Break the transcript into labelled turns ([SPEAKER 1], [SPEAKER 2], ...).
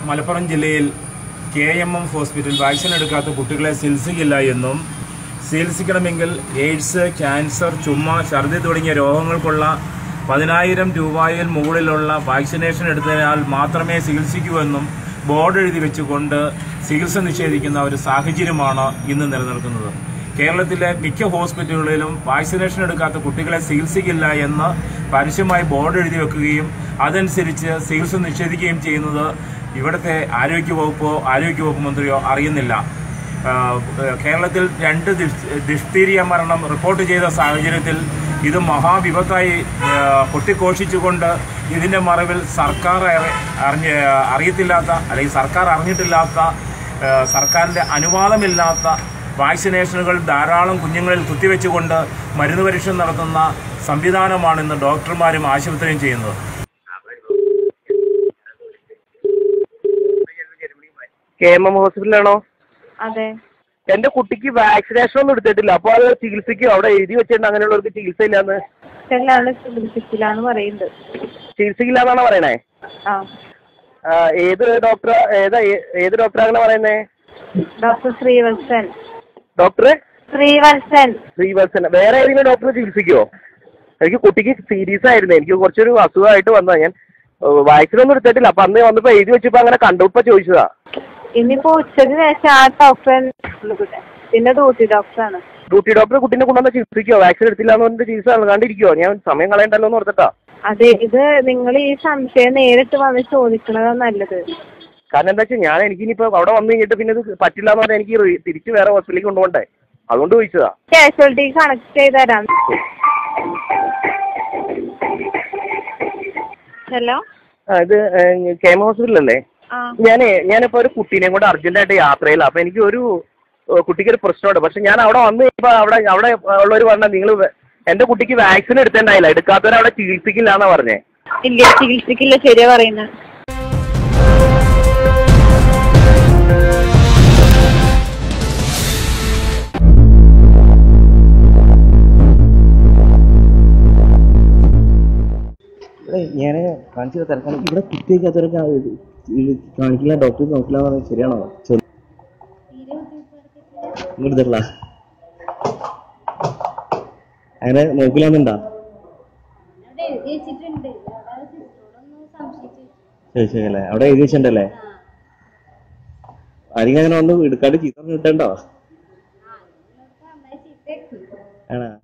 [SPEAKER 1] മലപ്പുറം ജില്ലയിൽ K M M hospital vaccine എടുക്കാത്ത കുട്ടികളെ ചികിത്സിക്കില്ല എന്നും ചികിത്സിക്കണമെങ്കിൽ എയ്ഡ്സ് ക്യാൻസർ ചുമ ഛർദി തുടങ്ങിയ രോഗങ്ങൾക്കുള്ള പതിനായിരം രൂപയിൽ മുകളിലുള്ള വാക്സിനേഷൻ എടുത്തതിനാൽ മാത്രമേ ചികിത്സിക്കൂ എന്നും ബോർഡ് എഴുതി വെച്ചുകൊണ്ട് ചികിത്സ നിഷേധിക്കുന്ന ഒരു സാഹചര്യമാണ് ഇന്ന് നിലനിൽക്കുന്നത് കേരളത്തിലെ മിക്ക ഹോസ്പിറ്റലുകളിലും വാക്സിനേഷൻ എടുക്കാത്ത കുട്ടികളെ ചികിത്സിക്കില്ല എന്ന് പരസ്യമായി ബോർഡ് എഴുതി വെക്കുകയും അതനുസരിച്ച് ചികിത്സ നിഷേധിക്കുകയും ചെയ്യുന്നത് ഇവിടുത്തെ ആരോഗ്യവകുപ്പോ ആരോഗ്യവകുപ്പ് മന്ത്രിയോ അറിയുന്നില്ല ആഹ് കേരളത്തിൽ രണ്ട് ദിഷ്- ഡിഫ്തീരിയ മരണം റിപ്പോർട്ട് ചെയ്ത സാഹചര്യത്തിൽ ഇത് മഹാവിപത്തായി ആഹ് കൊട്ടിഘോഷിച്ചുകൊണ്ട് ഇതിന്റെ മറവിൽ സർക്കാർ അറി- അറിഞ്ഞ അറിയത്തില്ലാത്ത അല്ലെങ്കിൽ സർക്കാർ അറിഞ്ഞിട്ടില്ലാത്ത ആഹ് സർക്കാരിന്റെ അനുവാദമില്ലാത്ത വാക്സിനേഷനുകൾ ധാരാളം കുഞ്ഞുങ്ങളിൽ കുത്തിവെച്ചുകൊണ്ട് മരുന്ന് പരീക്ഷ നടത്തുന്ന സംവിധാനമാണ് ഇന്ന് ഡോക്ടർമാരും ആശുപത്രിയും ചെയ്യുന്നത്
[SPEAKER 2] കെ എം എം ഹോസ്പിറ്റലാണോ
[SPEAKER 3] അതെ
[SPEAKER 2] എന്റെ കുട്ടിക്ക് വാക്സിനേഷൻ ഒന്നും എടുത്തിട്ടില്ല അപ്പൊ അത് ചികിത്സിക്കോ അവിടെ എഴുതി വെച്ചിട്ടുണ്ട് അങ്ങനെയുള്ളവർക്ക് ചികിത്സ ഇല്ലാന്ന്
[SPEAKER 3] ചെല്ലാണ് ചികിത്സിക്കില്ലാന്ന് പറയുന്നുണ്ട്
[SPEAKER 2] ചികിത്സിക്കില്ല എന്നാണ് പറയണേ
[SPEAKER 3] ആ
[SPEAKER 2] ആ, ഏത് ഡോക്ടർ ഏതാ ഏ- ഏത് ഡോക്ടർ അങ്ങനെ പറയുന്നേ
[SPEAKER 3] ഡോക്ടർ ശ്രീവത്സൻ
[SPEAKER 2] ഡോക്ടറെ
[SPEAKER 3] ശ്രീവത്സൻ
[SPEAKER 2] ശ്രീവത്സൻ വേറെ ഏതെങ്കിലും ഡോക്ടർ ചികിത്സിക്കോ എനിക്ക് കുട്ടിക്ക് സീരിയസ് ആയിരുന്നു എനിക്ക് കുറച്ചൊരു അസുഖമായിട്ട് വന്നതാ ഞാൻ വാക്സിൻ ഒന്നും എടുത്തിട്ടില്ല അപ്പൊ അന്ന് വന്നപ്പോ എഴുതി വെച്ചപ്പോ അങ്ങനെ കണ്ടപ്പോ ചോദിച്ചതാ
[SPEAKER 3] ഇന്നിപ്പോ ഉച്ചയ്ക്ക് ശേഷം ആ ഡോക്ടർ പിന്നെ ഡ്യൂട്ടി ഡോക്ടറാണ്
[SPEAKER 2] ഡ്യൂട്ടി ഡോക്ടർ കുട്ടീനെ കൊണ്ടുവന്ന് ചികിത്സിക്കോ വാക്സിൻ എടുത്തില്ല എന്ന് പറഞ്ഞിട്ട് ചികിത്സ നൽകാണ്ടിരിക്കോ ഞാൻ സമയം കളയണ്ടല്ലോ എന്ന് ഓർത്തിട്ടാ
[SPEAKER 3] അതെ ഇത് നിങ്ങൾ ഈ സംശയം നേരിട്ട് വന്ന് ചോദിക്കണതാ നല്ലത്
[SPEAKER 2] കാരണം എന്താ വെച്ചാൽ ഞാൻ എനിക്കിനിപ്പോ അവിടെ വന്നു കഴിഞ്ഞിട്ട് പിന്നെ ഇത് പറ്റില്ല എന്ന് പറഞ്ഞാൽ എനിക്ക് റി- തിരിച്ച് വേറെ ഹോസ്പിറ്റലിലേക്ക് കൊണ്ടുപോകണ്ടേ അതുകൊണ്ട് ചോദിച്ചതാ
[SPEAKER 3] കാഷ്വാലിറ്റി കണക്ട് ചെയ്ത് തരാം ഹലോ
[SPEAKER 2] ആ, ഇത് കെ എം ഹോസ്പിറ്റലല്ലേ
[SPEAKER 3] ആ
[SPEAKER 2] ഞാനേ ഞാനിപ്പോ ഒരു കുട്ടീനെ കൊണ്ട് അർജന്റായിട്ട് യാത്രയില്ല അപ്പൊ എനിക്ക് ഒരു ഏഹ്, കുട്ടിക്ക് ഒരു പ്രശ്നമുണ്ട് പക്ഷെ ഞാൻ അവിടെ വന്ന് കഴിഞ്ഞപ്പോ അവിടെ അവിടെ ഉള്ളവർ പറഞ്ഞ നിങ്ങൾ എന്റെ കുട്ടിക്ക് വാക്സിൻ എടുത്തേണ്ടായില്ല എടുക്കാത്തവരെ അവിടെ ചികിത്സിക്കില്ല എന്നാ പറഞ്ഞേ
[SPEAKER 3] ഇല്ല ചികിത്സിക്കില്ല ശരിയാ പറയുന്നത്
[SPEAKER 2] ഞാൻ കാണിച്ചത് തിരക്കാണ് ഇവിടെ കുത്തിവെക്കാത്തവരൊക്കെ കാണിക്കില്ല ഡോക്ടർ നോക്കില്ല എന്ന് പറഞ്ഞാൽ ശരിയാണോ ഇങ്ങോട്ട് തരില്ല അങ്ങനെ നോക്കില്ലാന്നുണ്ടാ ശരി ശരി അല്ലേ അവിടെ എഴുതി വെച്ചിട്ടുണ്ടല്ലേ ആരെങ്കിലും അങ്ങനെ വന്ന് എടുക്കാണ്ട് ചീത്ത കിട്ടണ്ടോ ആണോ